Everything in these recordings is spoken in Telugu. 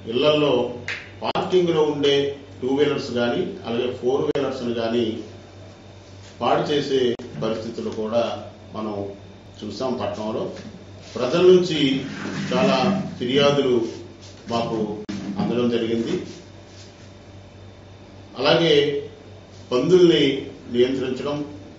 ఇళ్లలో పార్కింగ్ లో ఉండే టూ వీలర్స్ కానీ అలాగే ఫోర్ వీలర్స్ కానీ పాడు చేసే పరిస్థితులు కూడా మనం చూసాం పట్టణంలో ప్రజల నుంచి చాలా ఫిర్యాదులు మాకు అందడం జరిగింది అలాగే పందుల్ని నియంత్రించడం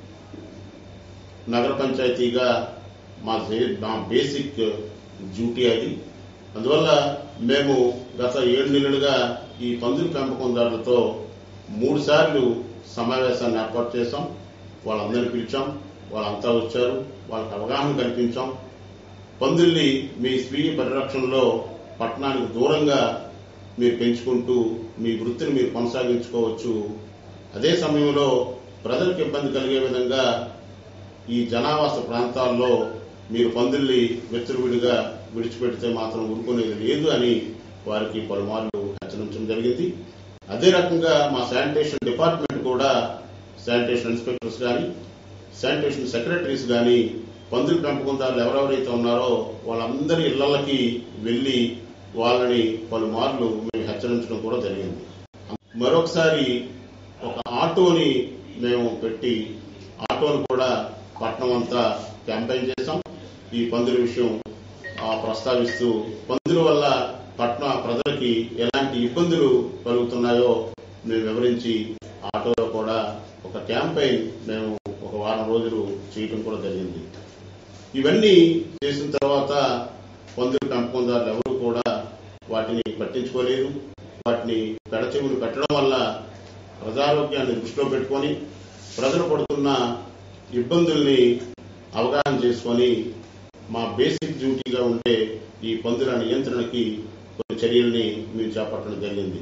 నగర పంచాయతీగా మా జే- మా బేసిక్ డ్యూటీ అది అందువల్ల మేము గత ఏడు నెలలుగా ఈ పందుల పెంపకందారులతో మూడు సార్లు సమావేశాన్ని ఏర్పాటు చేశాం వాళ్ళందరినీ పిలిచాం వాళ్ళంతా వచ్చారు వాళ్ళకి అవగాహన కల్పించాం పందుల్ని మీ స్వీయ పరిరక్షణలో పట్టణానికి దూరంగా మీరు పెంచుకుంటూ మీ వృత్తిని మీరు కొనసాగించుకోవచ్చు అదే సమయంలో ప్రజలకు ఇబ్బంది కలిగే విధంగా ఈ జనావాస ప్రాంతాల్లో మీరు పందుల్ని విచ్చలవిడిగా విడిచిపెడితే మాత్రం ఊరుకునేది లేదు అని వారికి పలుమార్లు హెచ్చరించడం జరిగింది అదే రకంగా మా శానిటేషన్ డిపార్ట్మెంట్ కూడా శానిటేషన్ ఇన్స్పెక్టర్స్ కానీ శానిటేషన్ సెక్రటరీస్ కానీ పందుల పెంపకందారులు ఎవరెవరైతే ఉన్నారో వాళ్ళందరి ఇళ్లకి వెళ్లి వాళ్ళని పలుమార్లు మేము హెచ్చరించడం కూడా జరిగింది మరొకసారి ఒక ఆటోని మేము పెట్టి ఆటోను కూడా పట్నం అంతా క్యాంపెయిన్ చేశాం ఈ పందుల విషయం ఆ, ప్రస్తావిస్తూ పందుల వల్ల పట్న ప్రజలకి ఎలాంటి ఇబ్బందులు కలుగుతున్నాయో మేము వివరించి ఆటోలో కూడా ఒక క్యాంపెయిన్ మేము ఒక వారం రోజులు చేయడం కూడా జరిగింది ఇవన్నీ చేసిన తర్వాత పందుల పెంపకందారులు ఎవరు కూడా వాటిని పట్టించుకోలేదు వాటిని పెడచెవులు పెట్టడం వల్ల ప్రజారోగ్యాన్ని దృష్టిలో పెట్టుకొని ప్రజలు పడుతున్న ఇబ్బందుల్ని అవగాహన చేసుకొని మా బేసిక్ డ్యూటీగా ఉండే ఈ పందుల నియంత్రణకి కొన్ని చర్యల్ని మేము చేపట్టడం జరిగింది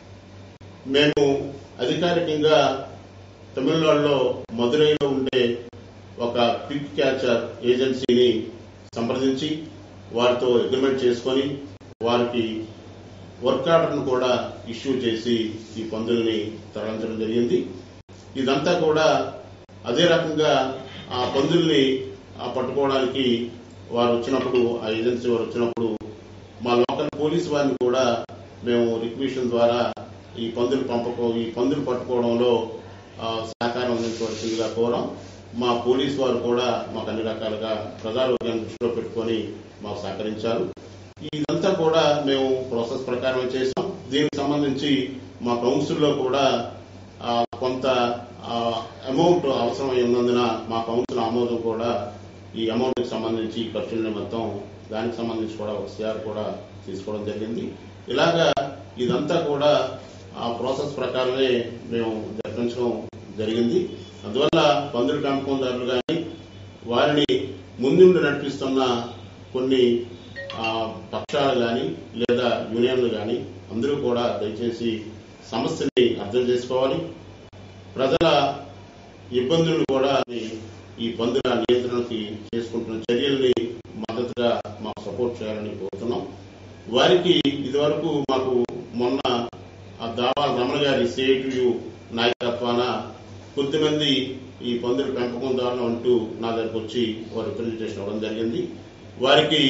మేము అధికారికంగా తమిళనాడులో మదురైలో ఉండే ఒక పిక్ క్యాచర్ ఏజెన్సీని సంప్రదించి వారితో అగ్రిమెంట్ చేసుకొని వారికి వర్క్ ఆర్డర్ను కూడా ఇష్యూ చేసి ఈ పందుల్ని తరలించడం జరిగింది ఇదంతా కూడా అదే రకంగా ఆ పందుల్ని ఆ పట్టుకోవడానికి వారు వచ్చినప్పుడు ఆ ఏజెన్సీ వారు వచ్చినప్పుడు మా లోకల్ పోలీస్ వారిని కూడా మేము రిక్విషన్ ద్వారా ఈ పందులు పంపకం ఈ పందులు పట్టుకోవడంలో ఆ, సహకారం అందించవలసిందిగా కోరాం మా పోలీస్ వారు కూడా మాకు అన్ని రకాలుగా ప్రజారోగ్యాన్ని దృష్టిలో పెట్టుకొని మాకు సహకరించారు ఇదంతా కూడా మేము ప్రాసెస్ ప్రకారం చేసాం దీనికి సంబంధించి మా కౌన్సిల్లో కూడా ఆ, కొంత అమౌంట్ అవసరమై ఉన్నందున మా కౌన్సిల్ ఆమోదం కూడా ఈ అమౌంట్ కి సంబంధించి ఈ ఖర్చుల మొత్తం దానికి సంబంధించి కూడా ఒక సిఆర్ కూడా తీసుకోవడం జరిగింది ఇలాగా ఇదంతా కూడా ఆ ప్రాసెస్ ప్రకారమే మేము జరిపించడం జరిగింది అందువల్ల పందుల పెంపకందారులు కానీ వారిని ముందుండి నడిపిస్తున్న కొన్ని ఆ, పక్షాలు కానీ లేదా యూనియన్లు కానీ అందరూ కూడా దయచేసి సమస్యని అర్థం చేసుకోవాలి ప్రజల ఇబ్బందులు కూడా ఈ పందుల నియంత్రణకి చేసుకుంటున్న చర్యల్ని మద్దతుగా మాకు సపోర్ట్ చేయాలని కోరుతున్నాం వారికి ఇదివరకు మాకు మొన్న ఆ దావా రమణ గారి సిఐటియు నాయకత్వాన కొద్దిమంది ఈ పందుల పెంపకందారులు అంటూ నా దగ్గరకు వచ్చి వారు రిప్రజెంటేషన్ ఇవ్వడం జరిగింది వారికి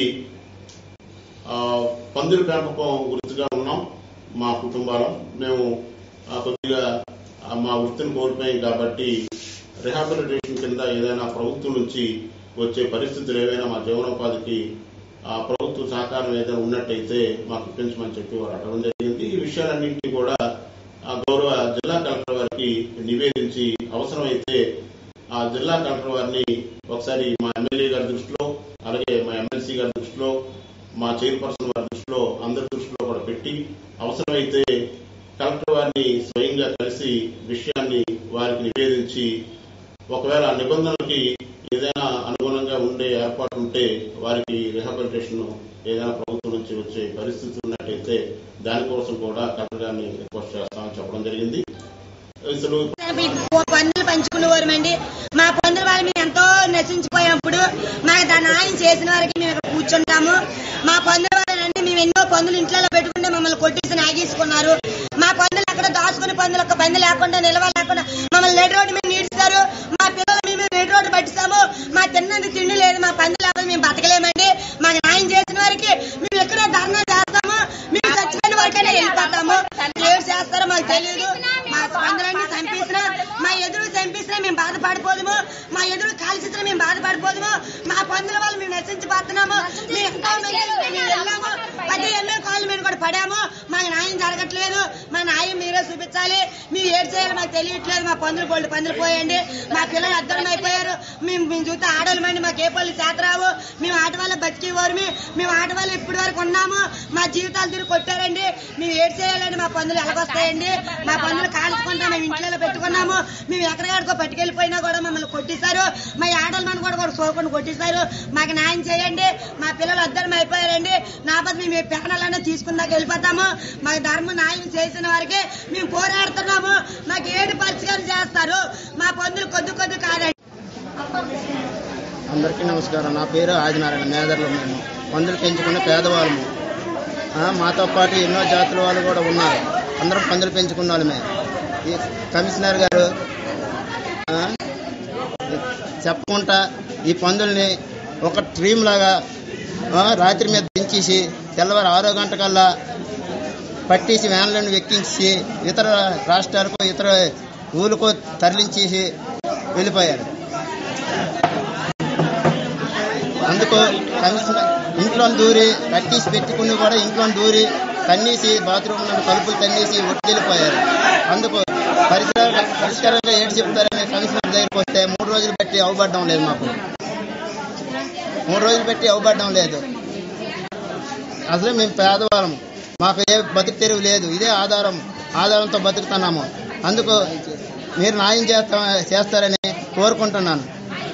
ఆ, పందుల పెంపకం గుర్తుగా ఉన్నాం మా కుటుంబాలు మేము ఆ, కొద్దిగా ఆ, మా వృత్తిని కోల్పోయాం కాబట్టి రిహాబిలిటేషన్ కింద ఏదైనా ప్రభుత్వం నుంచి వచ్చే పరిస్థితులు ఏవైనా మా జీవనోపాధికి ఆ ప్రభుత్వ సహకారం ఏదైనా ఉన్నట్టయితే మాకు ఇప్పించమని చెప్పి వారు అడగడం జరిగింది ఈ విషయాలన్నింటినీ కూడా ఆ గౌరవ జిల్లా కలెక్టర్ వారికి నివేదించి అవసరమైతే ఆ జిల్లా కలెక్టర్ వారిని ఒకసారి మా ఎమ్మెల్యే గారి దృష్టిలో అలాగే మా ఎమ్మెల్సీ గారి దృష్టిలో మా చైర్పర్సన్ వారి దృష్టిలో అందరి దృష్టిలో కూడా పెట్టి అవసరమైతే కలెక్టర్ వారిని స్వయంగా కలిసి విషయాన్ని వారికి నివేదించి ఒకవేళ ఆ నిబంధనలకి ఏదైనా అనుగుణంగా ఉండే ఏర్పాటు ఉంటే వారికి రిహాబిలిటేషన్ ఏదైనా ప్రభుత్వం నుంచి వచ్చే పరిస్థితి ఉన్నట్టయితే దానికోసం కూడా కలెక్టర్ గారిని రిక్వెస్ట్ చేస్తామని చెప్పడం జరిగింది అసలు పందులు పంచుకునేవారమండి మా పందుల వాళ్ళు మేము ఎంతో నశించిపోయినప్పుడు మాకు దాని న్యాయం చేసిన వారికి మేము ఇక్కడ కూర్చుంటాము మా పందుల వాళ్ళండి మేము ఎన్నో పందులు ఇంట్లో పెట్టుకుంటే మమ్మల్ని కొట్టేసి నాగేసుకున్నారు మా పందులు అక్కడ దాచుకుని పందులు ఒక పంది లేకుండా నిల్వ లేకుండా మమ్మల్ని నెడ్ రోడ్డు మీద నీడుస్తారు మా పిల్లలు మేము నెడ్ రోడ్డు పట్టిస్తాము మా తిన్నందుకు తిండి లేదు మా పందులు లేకపోతే మేము బతకలేమండి మాకు న్యాయం చేసిన వారికి మేము ఎక్కడ ధర్నా చేస్తాము మేము చచ్చిపోయిన వాటి తెలియదు మా పందులన్నీ చంపేసినా మా ఎదురు చంపేసినా మేము బాధపడిపోదుము మా ఎదురు కాల్చిసినా మేము బాధపడిపోదుము మా పందుల వాళ్ళు మేము నశించిపోతున్నాము మేము ఎంతో మంది మేము వెళ్ళాము పది ఎన్నో కాళ్ళు మీద కూడా పడాము మాకు న్యాయం జరగట్లేదు మా న్యాయం మీరే చూపించాలి మేము ఏడు చేయాలి మాకు తెలియట్లేదు మా పందులు గోల్డ్ పందులు పోయండి మా పిల్లలు అద్దరం అయిపోయారు మేము మేము చూస్తే ఆడవాళ్ళమండి మాకు ఏ పనులు చేతరావు మేము ఆట వల్ల బతికేవారు మేము ఆట వల్ల ఇప్పటి వరకు ఉన్నాము మా జీవితాలు తిరిగి కొట్టారండి మేము ఏడు చేయాలండి మా పందులు ఎలాగొస్తాయండి మా పందులు కాల్చుకుంటాం మేము ఇంట్లో పెట్టుకున్నాము మేము ఎక్కడికాడికో పట్టుకెళ్ళిపోయినా కూడా మమ్మల్ని కొట్టేశారు మా ఆడల మన కూడా కూడా సోకుండా కొట్టేశారు మాకు న్యాయం చేయండి మా పిల్లలు అద్దరం అయిపోయారండి నా పది మేము ఏ ప్రాణాలన్నా తీసుకున్నాక వెళ్ళిపోతాము మాకు ధర్మం న్యాయం చేసిన వారికి మేము పోరాడుతున్నాము మాకు ఏడు పరిష్కారం చేస్తారు మా పందులు కొద్ది కొద్ది కాదండి అందరికీ నమస్కారం నా పేరు ఆదినారాయణ మేదర్లు మేము మందులు పెంచుకునే పేదవాళ్ళము ఆ, మాతో పాటు ఎన్నో జాతుల వాళ్ళు కూడా ఉన్నారు అందరం పందులు పెంచుకున్న వాళ్ళమే ఈ కమిషనర్ గారు ఆ, చెప్పకుండా ఈ పందుల్ని ఒక ట్రీమ్ లాగా ఆ, రాత్రి మీద దించేసి తెల్లవారు ఆరో గంటకల్లా పట్టేసి వ్యాన్లను వెక్కించి ఇతర రాష్ట్రాలకు ఇతర ఊళ్ళకు తరలించేసి వెళ్ళిపోయారు అందుకు కమిషనర్ ఇంట్లో దూరి కట్టేసి పెట్టుకుని కూడా ఇంట్లో దూరి తన్నేసి బాత్రూమ్ తలుపులు తన్నేసి ఒట్టిపోయారు అందుకు పరిసర పరిష్కారంగా ఏంటి చెప్తారని కమిషనర్ దగ్గరికి వస్తే మూడు రోజులు బట్టి అవబడ్డం లేదు మాకు మూడు రోజులు పెట్టి అవబడ్డం లేదు అసలు మేము పేదవాళ్ళం మాకు ఏ బతుకు తెరువు లేదు ఇదే ఆధారం ఆధారంతో బతుకుతున్నాము అందుకు మీరు న్యాయం చేస్తా చేస్తారని కోరుకుంటున్నాను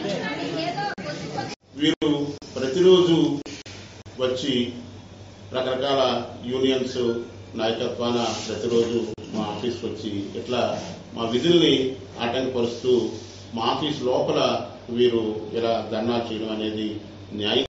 వీరు ప్రతిరోజు వచ్చి రకరకాల యూనియన్స్ నాయకత్వాన ప్రతిరోజు మా ఆఫీస్కి వచ్చి ఇట్లా మా విధుల్ని ఆటంకపరుస్తూ మా ఆఫీస్ లోపల వీరు ఇలా ధర్నా చేయడం అనేది న్యాయం